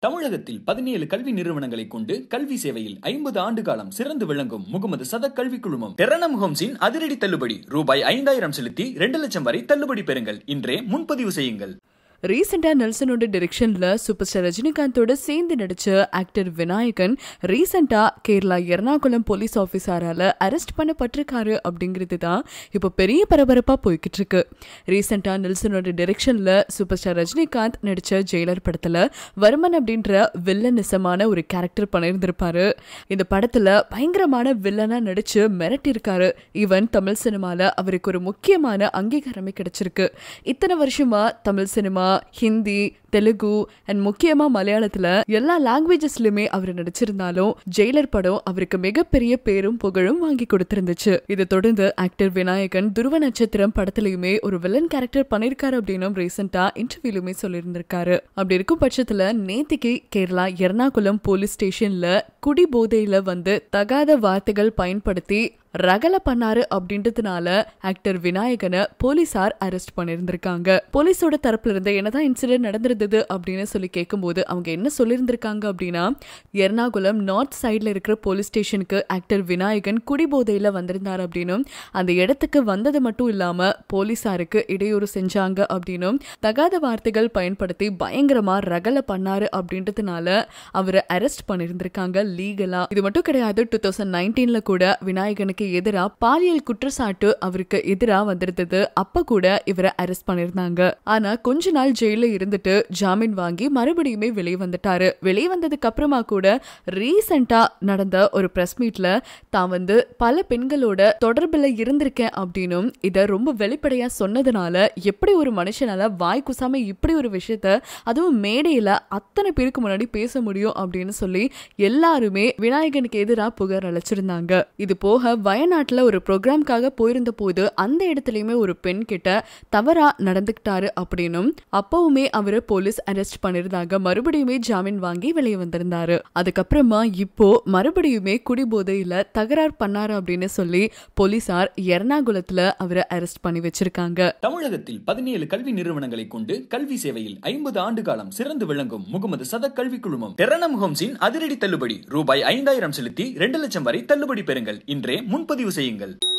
தமிழகத்தில் பதினேழு கல்வி நிறுவனங்களை கொண்டு கல்வி சேவையில் ஐம்பது ஆண்டு காலம் சிறந்து விளங்கும் முகமது சதக் கல்வி குழுமம் டெரனம் ஹோம்ஸின் அதிரடி தள்ளுபடி ரூபாய் ஐந்தாயிரம் செலுத்தி ரெண்டு லட்சம் வரை தள்ளுபடி பெறுங்கள் இன்றே முன்பதிவு செய்யுங்கள் ரீசெண்டா நெல்சனோட டிரெக்ஷன்ல சூப்பர் ஸ்டார் ரஜினிகாந்தோட சேர்ந்து நடிச்ச ஆக்டர் விநாயகன் ரீசெண்டா கேரளா எர்ணாகுளம் போலீஸ் ஆஃபீஸரால அரெஸ்ட் பண்ணப்பட்டிருக்காரு அப்படிங்கிறது தான் இப்போ பெரிய பரபரப்பா போய்கிட்டு இருக்கு ரீசெண்டா நெல்சனோட டிரெக்ஷன்ல சூப்பர் ஸ்டார் ரஜினிகாந்த் நடிச்ச ஜெயிலர் படத்துல வர்மன் அப்படின்ற வில்லனிசமான ஒரு கேரக்டர் பண்ணியிருந்திருப்பாரு இந்த படத்துல பயங்கரமான வில்லனா நடிச்சு மிரட்டியிருக்காரு ஈவன் தமிழ் சினிமால அவருக்கு ஒரு முக்கியமான அங்கீகாரமே கிடைச்சிருக்கு இத்தனை வருஷமா தமிழ் சினிமா ஹிந்தி தெலுங்கு அண்ட் முக்கியமா மலையாளத்துல எல்லா லாங்குவேஜஸ்லயுமே அவர் நடிச்சிருந்தாலும் ஜெயிலர் படம் அவருக்கு மிகப்பெரிய பேரும் புகழும் வாங்கி கொடுத்திருந்துச்சு இதை தொடர்ந்து ஆக்டர் விநாயகன் துருவ நட்சத்திரம் படத்துலயுமே ஒரு வில்லன் கேரக்டர் பண்ணிருக்காரு அப்படின்னும் ரீசெண்டா இன்டர்வியூலுமே சொல்லியிருந்திருக்காரு அப்படி இருக்கும் பட்சத்துல நேத்திக்கு கேரளா எர்ணாகுளம் போலீஸ் ஸ்டேஷன்ல குடி போதையில வந்து தகாத வார்த்தைகள் பயன்படுத்தி ரகல பண்ணாரு அப்படின்றதுனால ஆக்டர் விநாயகனை போலீசார் அரெஸ்ட் பண்ணிருந்திருக்காங்க போலீஸோட தரப்புல இருந்து என்னதான் இன்சிடென்ட் நடந்திருந்தது அப்படின்னு சொல்லி கேட்கும்போது அவங்க என்ன சொல்லியிருந்திருக்காங்க அப்படின்னா எர்ணாகுளம் நார்த் சைட்ல இருக்கிற போலீஸ் ஸ்டேஷனுக்கு ஆக்டர் விநாயகன் குடிபோதையில வந்திருந்தார் அப்படின்னும் அந்த இடத்துக்கு வந்தது மட்டும் இல்லாம போலீசாருக்கு இடையூறு செஞ்சாங்க அப்படின்னும் தகாத வார்த்தைகள் பயன்படுத்தி பயங்கரமா ரகல பண்ணாரு அப்படின்றதுனால அவரை அரெஸ்ட் பண்ணிருந்திருக்காங்க லீகலா இது மட்டும் கிடையாது டூ தௌசண்ட் நைன்டீன்ல கூட விநாயகனுக்கு எதிராக பாலியல் குற்றச்சாட்டு அவருக்கு எதிராக வந்திருந்தது அப்ப கூட இவரை அரெஸ்ட் பண்ணிருந்தாங்க ஆனா கொஞ்ச நாள் ஜெயில இருந்துட்டு ஜாமீன் வாங்கி மறுபடியுமே வெளியே வந்துட்டாரு வெளியே வந்ததுக்கு அப்புறமா கூட ரீசெண்டா நடந்த ஒரு பிரஸ் மீட்ல தான் வந்து பல பெண்களோட தொடர்புல இருந்திருக்கேன் அப்படின்னும் இத ரொம்ப வெளிப்படையா சொன்னதுனால எப்படி ஒரு மனுஷனால வாய் குசாம இப்படி ஒரு விஷயத்த அதுவும் மேடையில அத்தனை பேருக்கு முன்னாடி பேச முடியும் அப்படின்னு சொல்லி எல்லாருமே விநாயகனுக்கு எதிராக புகார் அழைச்சிருந்தாங்க இது போக வயநாட்டுல ஒரு ப்ரோக்ராம்காக போயிருந்த போது அந்த இடத்துலயுமே ஒரு பெண் கிட்ட தவறா நடந்துக்கிட்டாரு அப்படின்னும் அப்பவுமே அவரை போலீஸ் அரெஸ்ட் பண்ணிருந்தாங்க மறுபடியுமே ஜாமீன் வாங்கி வெளியே வந்திருந்தாரு அதுக்கப்புறமா இப்போ மறுபடியுமே குடிபோதையில தகராறு பண்ணாரு அப்படின்னு சொல்லி போலீசார் எர்ணாகுளத்துல அவரை அரெஸ்ட் பண்ணி வச்சிருக்காங்க தமிழகத்தில் பதினேழு கல்வி நிறுவனங்களை கொண்டு கல்வி சேவையில் ஐம்பது ஆண்டு காலம் சிறந்து விளங்கும் முகமது சதக் கல்வி குழுமம் டெரனம் ஹோம்ஸின் அதிரடி தள்ளுபடி ரூபாய் ஐந்தாயிரம் செலுத்தி ரெண்டு லட்சம் வரை தள்ளுபடி பெறுங்கள் இன்றே முன்பதிவு செய்யுங்கள்